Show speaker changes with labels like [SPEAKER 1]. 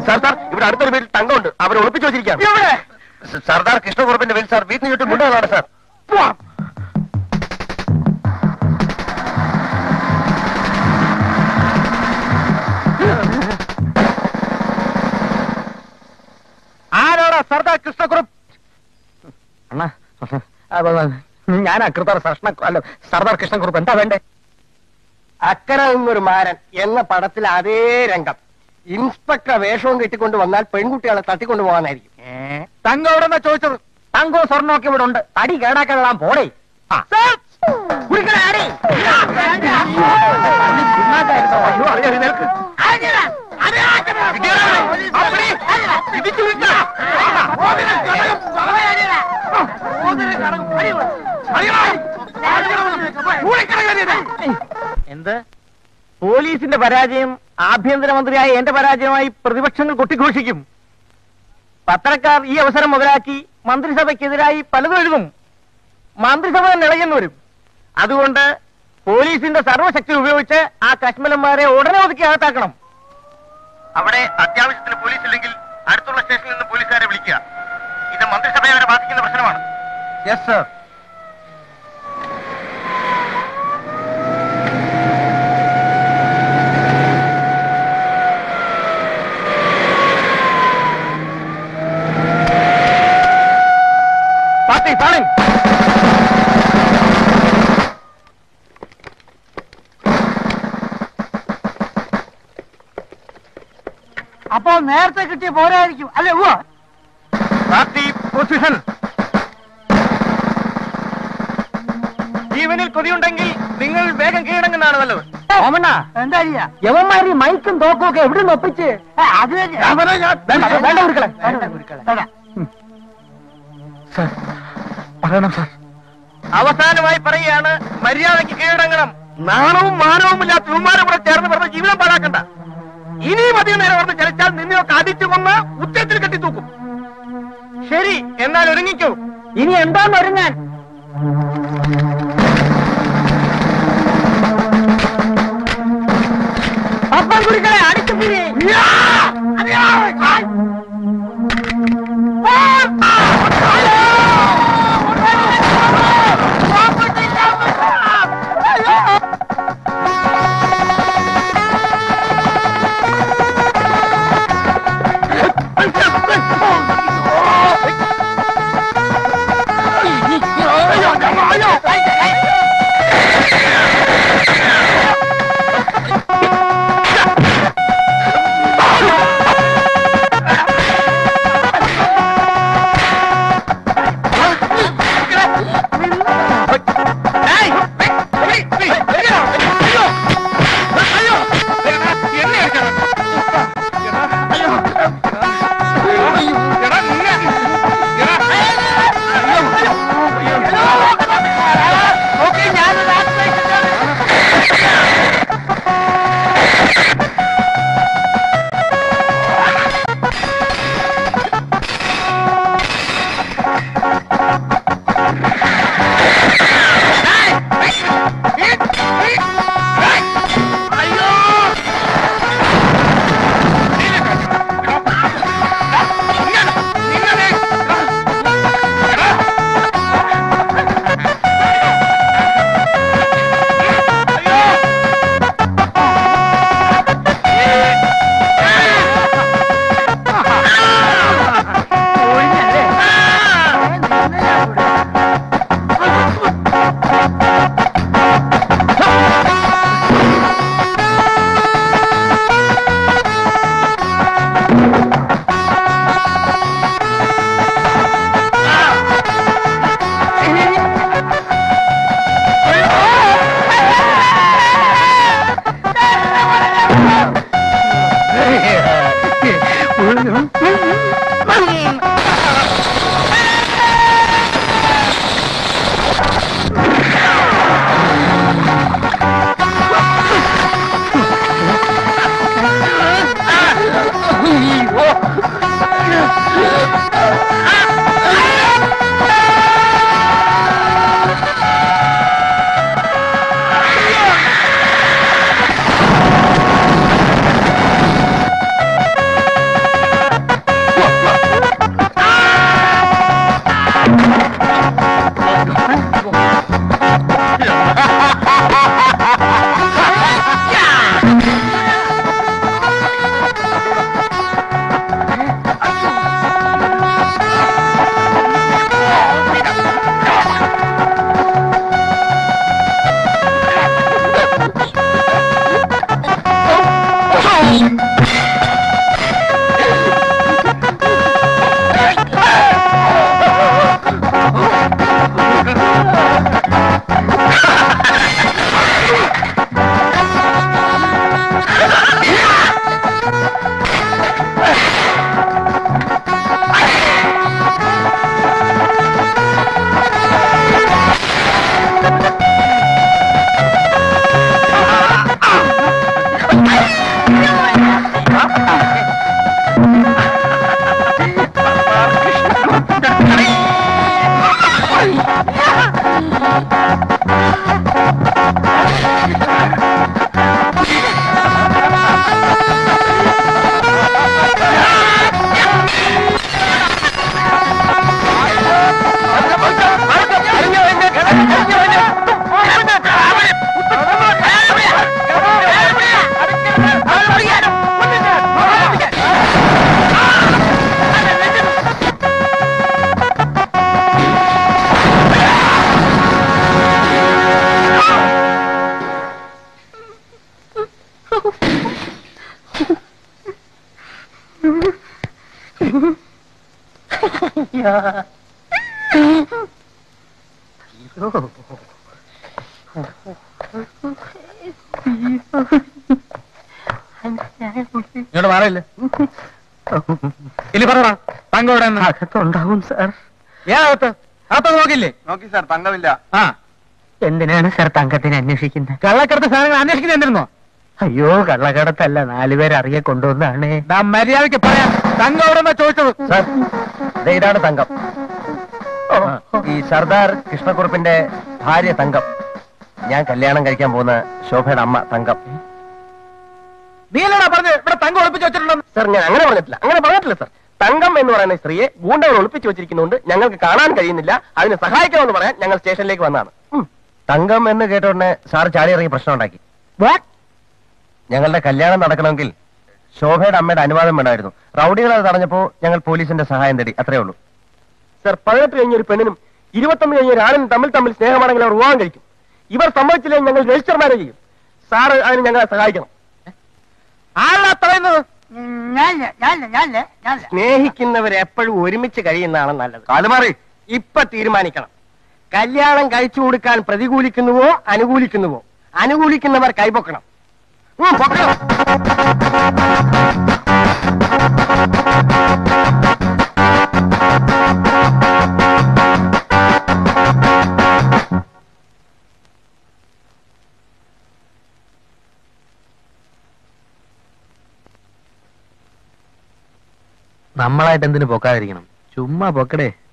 [SPEAKER 1] Sir sir ഇവിടെ അടുത്തൊരു വീട്ടിൽ തങ്കമുണ്ട് അവരെ ഒളിപ്പിച്ചു വെച്ചിരിക്കാം സർദാർ കൃഷ്ണകുറുപ്പിന്റെ വീട് സാർ വീട്ടിന് ചുറ്റും മുണ്ടുകളാണ് സാർ
[SPEAKER 2] ആരോടാ സർദാർ കൃഷ്ണകുറുപ്പ്
[SPEAKER 1] അണ്ണാ ഞാൻ അകൃതാർ കൃഷ്ണ അല്ല സർദാർ കൃഷ്ണകുറുപ്പ് എന്താ വേണ്ടേ
[SPEAKER 2] അക്കര നിന്നൊരു മാരൻ എന്ന പടത്തിൽ അതേ രംഗം ഇൻസ്പെക്ടർ വേഷവും കെട്ടിക്കൊണ്ട് വന്നാൽ പെൺകുട്ടികളെ തട്ടിക്കൊണ്ടു പോകാനായിരിക്കും
[SPEAKER 1] തങ്കം എവിടെ ചോദിച്ചത്
[SPEAKER 2] തങ്കോ സ്വർണ്ണമൊക്കെ ഇവിടെ ഉണ്ട് തടി കേടാക്കാൻ പോടേ
[SPEAKER 1] ആ.
[SPEAKER 2] കുടിക്കണ ആടി.
[SPEAKER 1] അയ്യോ, അറിയാം, നിൽക്ക്. അപ്പടി, ഇടിച്ചു വിളിച്ചാ.
[SPEAKER 2] എന്ത് പോലീസിന്റെ പരാജയം ആഭ്യന്തരമന്ത്രിയായ എന്റെ പരാജയമായി പ്രതിപക്ഷങ്ങൾ കൊട്ടിഘോഷിക്കും പത്രക്കാർ ഈ അവസരം മുതലാക്കി മന്ത്രിസഭയ്ക്കെതിരായി പലതും എഴുതും മന്ത്രിസഭ തന്നെ ഇളയെന്ന് വരും അതുകൊണ്ട് പോലീസിന്റെ സർവശക്തി ഉപയോഗിച്ച് ആ കശ്മലന്മാരെ ഉടനെ ഒതുക്കി അകത്താക്കണം
[SPEAKER 1] അവിടെ അത്യാവശ്യത്തിന് പോലീസ് ഇല്ലെങ്കിൽ അടുത്തുള്ള സ്റ്റേഷനിൽ നിന്ന് പോലീസുകാരെ വിളിക്കുക ഇത് മന്ത്രിസഭയെ വരെ ബാധിക്കുന്ന പ്രശ്നമാണ്
[SPEAKER 2] യെസ് സർ
[SPEAKER 1] പാർട്ടി പാളി
[SPEAKER 2] അപ്പോ നേരത്തെ കിട്ടിയ പോരായിരിക്കും അല്ലേ ഉവ്വ
[SPEAKER 1] പാർട്ടി പൊസിഷൻ ജീവനിൽ കൊതിയുണ്ടെങ്കിൽ നിങ്ങൾ വേഗം കീഴടങ്ങുന്നതാണ് നല്ലത്
[SPEAKER 2] ഓമണ്ണ എന്താ യവന്മാര് ഈ മൈക്കും തോക്കും ഒക്കെ എവിടെ നിന്ന് ഒപ്പിച്ച് അത്
[SPEAKER 1] അവനെ ഞാൻ-
[SPEAKER 2] വേണ്ട വേണ്ട ഗുരുക്കളെ
[SPEAKER 1] പറയണം സാർ അവസാനമായി പറയുകയാണ് മര്യാദയ്ക്ക് കീഴടങ്ങണം നാണവും മാനവും ഇല്ലാത്ത വിമാനം കൂടെ ചേർന്ന് പറഞ്ഞ ജീവിതം പാഴാക്കണ്ട ഇനിയും അധികം നേരം പറഞ്ഞ് ചലിച്ചാൽ നിന്നെയൊക്കെ അടിച്ചു കൊന്ന് ഉച്ചത്തിൽ കെട്ടി തൂക്കും ശരി എന്നാൽ ഒരുങ്ങിക്കോ
[SPEAKER 2] ഇനി എന്താന്ന് ഒരുങ്ങാൻ അപ്പം ഗുരുക്കളെ അടിച്ചു പിരി
[SPEAKER 1] ഇങ്ങോട്ട് മാറിയില്ല ഇനി പറ തങ്കം എവിടെ
[SPEAKER 2] അകത്തുണ്ടാവും സാർ
[SPEAKER 1] ഏകത്ത് അകത്ത് നോക്കില്ലേ
[SPEAKER 3] നോക്കി സാർ തങ്കമില്ല
[SPEAKER 1] ആ
[SPEAKER 2] എന്തിനാണ് സാർ തങ്കത്തിനെ അന്വേഷിക്കുന്നത്
[SPEAKER 1] കള്ളക്കടത്ത് സാധനങ്ങൾ അന്വേഷിക്കുന്ന എന്തിരുന്നോ
[SPEAKER 2] അയ്യോ കള്ളക്കടത്തല്ല നാലുപേർ അറിയെ കൊണ്ടുവന്നാണ്
[SPEAKER 1] ദാ മര്യാദയ്ക്ക് പറയാം തങ്കം എവിടെ ചോദിച്ചത്
[SPEAKER 3] സാർ ദേ ഇതാണ് തങ്കം ഈ സർദാർ കൃഷ്ണക്കുറുപ്പിന്റെ ഭാര്യ തങ്കം ഞാൻ കല്യാണം കഴിക്കാൻ പോകുന്ന ശോഭയുടെ അമ്മ തങ്കം
[SPEAKER 1] നീലടാ പറഞ്ഞു ഇവിടെ തങ്കം ഒളിപ്പിച്ച് വെച്ചിട്ടുണ്ടെന്ന്
[SPEAKER 3] സാർ ഞാൻ അങ്ങനെ പറഞ്ഞിട്ടില്ല അങ്ങനെ പറഞ്ഞിട്ടില്ല സാർ തങ്കം എന്ന് പറയുന്ന സ്ത്രീയെ ഗൂണ്ടകൾ ഒളിപ്പിച്ചു വെച്ചിരിക്കുന്നതുകൊണ്ട് ഞങ്ങൾക്ക് കാണാൻ കഴിയുന്നില്ല അതിനെ സഹായിക്കണമെന്ന് പറയാൻ ഞങ്ങൾ സ്റ്റേഷനിലേക്ക് വന്നതാണ് തങ്കം എന്ന് കേട്ടോടനെ സാർ ചാടി ഇറങ്ങി പ്രശ്നം ഉണ്ടാക്കി ഞങ്ങളുടെ കല്യാണം നടക്കണമെങ്കിൽ ശോഭയുടെ അമ്മയുടെ അനുവാദം വേണമായിരുന്നു റൗഡികൾ അത് തടഞ്ഞപ്പോ ഞങ്ങൾ പോലീസിന്റെ സഹായം തേടി അത്രേ ഉള്ളൂ സർ പതിനെട്ട് കഴിഞ്ഞ ഒരു പെണ്ണിനും ഇരുപത്തൊന്ന് കഴിഞ്ഞ ഒരു ആണിനും തമ്മിൽ തമ്മിൽ സ്നേഹമാണെങ്കിൽ അവർ വിവാഹം കഴിക്കും ഇവർ സമ്മതിച്ചില്ലെങ്കിൽ ഞങ്ങൾ രജിസ്റ്റർ മാരേജ് ചെയ്യും സാറ് അതിന് ഞങ്ങളെ സഹായിക്കണം
[SPEAKER 1] ആളാ പറയുന്നത്
[SPEAKER 2] ഞാനില്ല ഞാനില്ല ഞാനില്ല ഞാനില്ല
[SPEAKER 3] സ്നേഹിക്കുന്നവർ എപ്പോഴും ഒരുമിച്ച് കഴിയുന്നതാണ് നല്ലത് കാലുമാറി ഇപ്പൊ തീരുമാനിക്കണം കല്യാണം കഴിച്ചു കൊടുക്കാൻ പ്രതികൂലിക്കുന്നുവോ അനുകൂലിക്കുന്നുവോ അനുകൂലിക്കുന്നവർ കൈപൊക്കണം ഉം, പൊക്കണം
[SPEAKER 2] നമ്മളായിട്ട് എന്തിനു പൊക്കാതിരിക്കണം ചുമ്മാ പൊക്കടേ